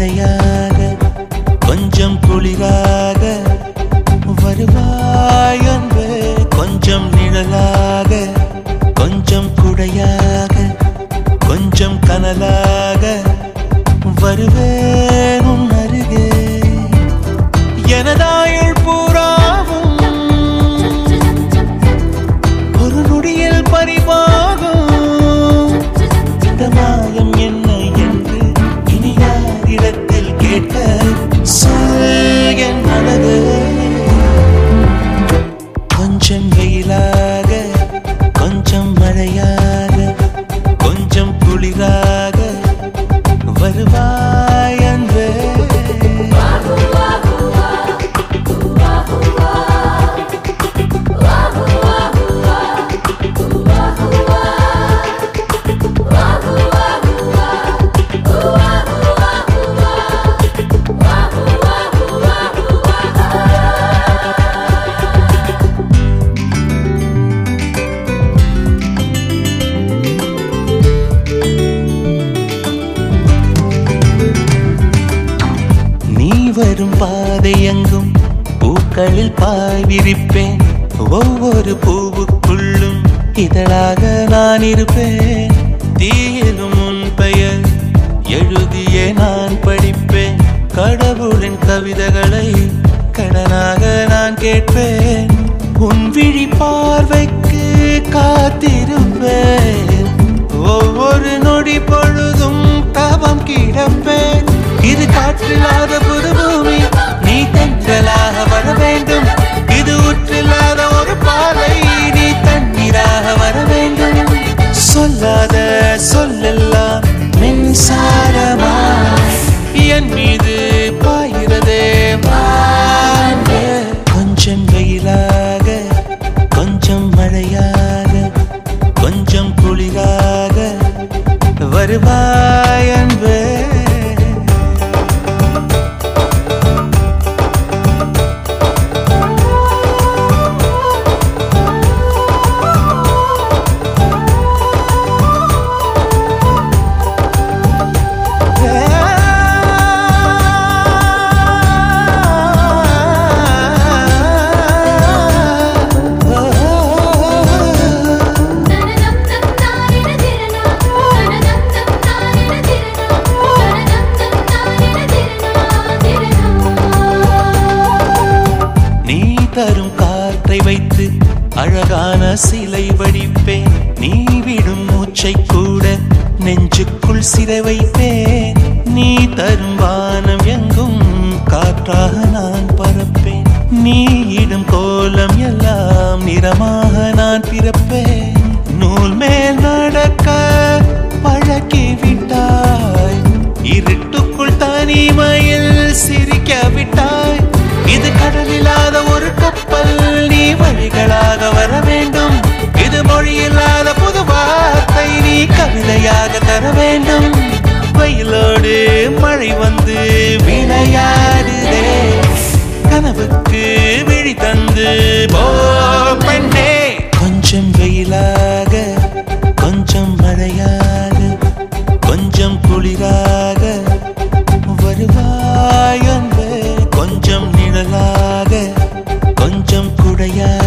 மழையாக கொஞ்சம் குளிராக வருவாய் அன்பே கொஞ்சம் நிழலாக கொஞ்சம் குடையாக கொஞ்சம் கனலாக வருவேன் உன் அருகே எனதாயுள் பூராவும் ஒரு நொடியில் பரிவாகும் இந்த மாயம் என்ன என்று இனி யாரிடத்தில் கேட்க சொல் என் அழகு கொஞ்சம் வெயிலாக கொஞ்சம் மழையாக கொஞ்சம் குளிராக வருவாய் அன்பே நீ வரும் பாதை எங்கும் பூக்களில் பாய் விரிப்பேன் ஒவ்வொரு பூவுக்குள்ளும் இதழாக நான் இருப்பேன் தீயிலும் உன் பெயர் எழுதியே நான் படிப்பேன் கடவுளின் கவிதைகளை கடனாக நான் கேட்பேன் உன் விழி பார்வைக்கு காத்திருப்பேன் ஒவ்வொரு நொடி பொழுதும் தவம் கிடப்பேன் இது காற்றில்லாத புது பூமி நீ தென்றலாக வர வேண்டும் இது ஊற்றில்லாத ஒரு பாலை நீ தண்ணீராக வர வேண்டும் சொல்லாத சொல்லெல்லாம் மின்சாரமா என் மீது பாயிரதே வானே. கொஞ்சம் வெயிலாக கொஞ்சம் மழையாக கொஞ்சம் குளிராக வருவாய் அன்பே நீ தரும் காற்றை வைத்து அழகான சிலை வடிப்பேன் நீ விடும் மூச்சை கூட நெஞ்சுக்குள் சிறை வைப்பேன் நீ தரும் வானம் எங்கும் காற்றாக நான் பறப்பேன் நீ இடும் கோலம் எல்லாம் நிறமாக நான் பிறப்பேன் நூல் மேல் நடக்க பழக்கி விட்டாய் இருட்டுக்குள் தனிமையில் சிரிக்க விட்டாய் இது கடலில்லாத ஒரு கப்பல் நீ வழிகளாக வர வேண்டும் இது மொழியில்லாத புது வார்த்தை நீ கவிதையாக தர வேண்டும் வெயிலோடு மழை வந்து விளையாடுதே கனவுக்கு விழி தந்து போ பெண்ணே கொஞ்சம் வெயிலாக கொஞ்சம் மழையாக கொஞ்சம் குளிராக வருவாய் அன்பே கொஞ்சம் நிழலாக கொஞ்சம் குடையாக